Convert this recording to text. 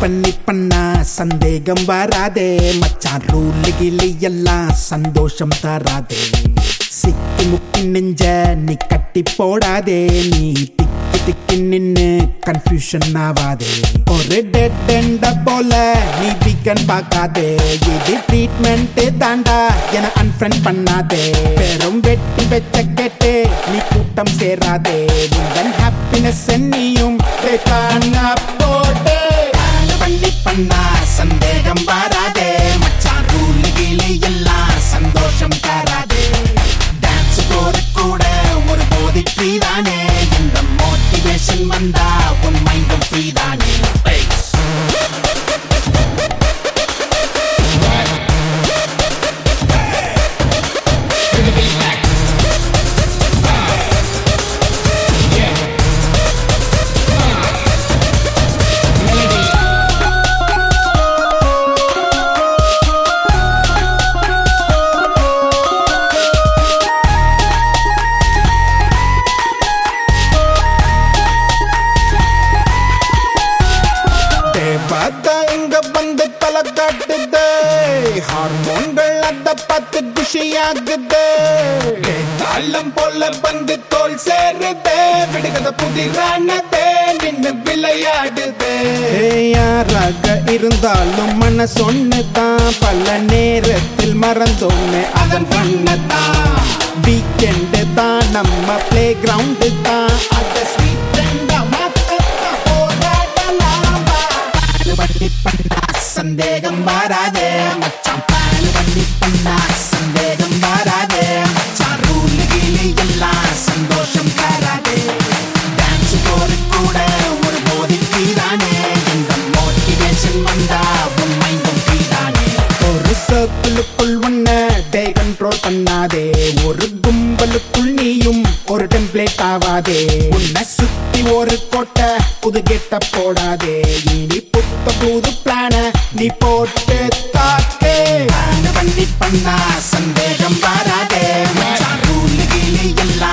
பண்ணி பண்ணா சந்தேகம் வராதே மச்சான் ரூல் கிளி எல்லாம் சந்தோஷம் தராதே சிக்கி முக்கி நெஞ்ச நீ கட்டி போடாதே நீ திக்கி திக்கி நின்னு கன்ஃபியூஷன் ஆவாதே ஒரு டெட் எண்ட போல நீ வீக்கன் பார்க்காதே இது ட்ரீட்மெண்ட் தாண்டா என அன்ஃப்ரெண்ட் பண்ணாதே பெரும் வெட்டி வெச்ச கேட்டு நீ கூட்டம் சேராதே உங்கள் ஹாப்பினஸ் நீயும் காணா போட்டே நாலு பண்ணி பண்ணா சந்தேகம் வராதே மச்சான் ரூல் கீழே எல்லாம் சந்தோஷம் தராதே டான்ஸ் போற கூட ஒரு போதை ஃப்ரீ தானே இந்த மோட்டிவேஷன் வந்தா உன் மைண்டும் ஃப்ரீ தானே தேவதா இங்க வந்து தலை காட்டுது ஹார்மோன்கள் அத பார்த்து குஷியாகுது தாளம் போல வந்து தோல் சேருது விடுகத புதிரானதே நின்னு விளையாடுது யாராக இருந்தாலும் மனசு ஒண்ணுதான் பல நேரத்தில் மறந்தோன்னு அதன் பண்ணதான் வீக்கெண்ட் தான் நம்ம பிளே கிரவுண்டு தான் அத ஸ்வீட் மாத்தத்தான் போராடலாம் வா. பாலு பண்ணி பண்ணா சந்தேகம் வராதே மச்சான் பாலு பண்ணி பண்ணா சந்தேகம் வராதே மச்சான் ரூல் கீழே எல்லாம் சந்தோஷம் தராதே டான்ஸ் போற கூட ஒரு போதை ஃப்ரீதானே இந்த மோட்டிவேஷன் வந்தா உன் மைண்டும் ஃப்ரீதானே ஒரு சர்க்கிளுக்குள் ஒன்ன டே கண்ட்ரோல் பண்ணாதே ஒரு கும்பலுக்குள் நீயும் ஒரு டெம்ப்ளேட் ஆவாதே உன்னை சுத்தி ஒரு கோட்டை புது கெட்ட போடாதே இனி புத்த புது பிளான நீ போட்டு தாக்கே பண்ணி பண்ணா சந்தேகம் வராதே மச்சான் ரூல் கீழே எல்லாம்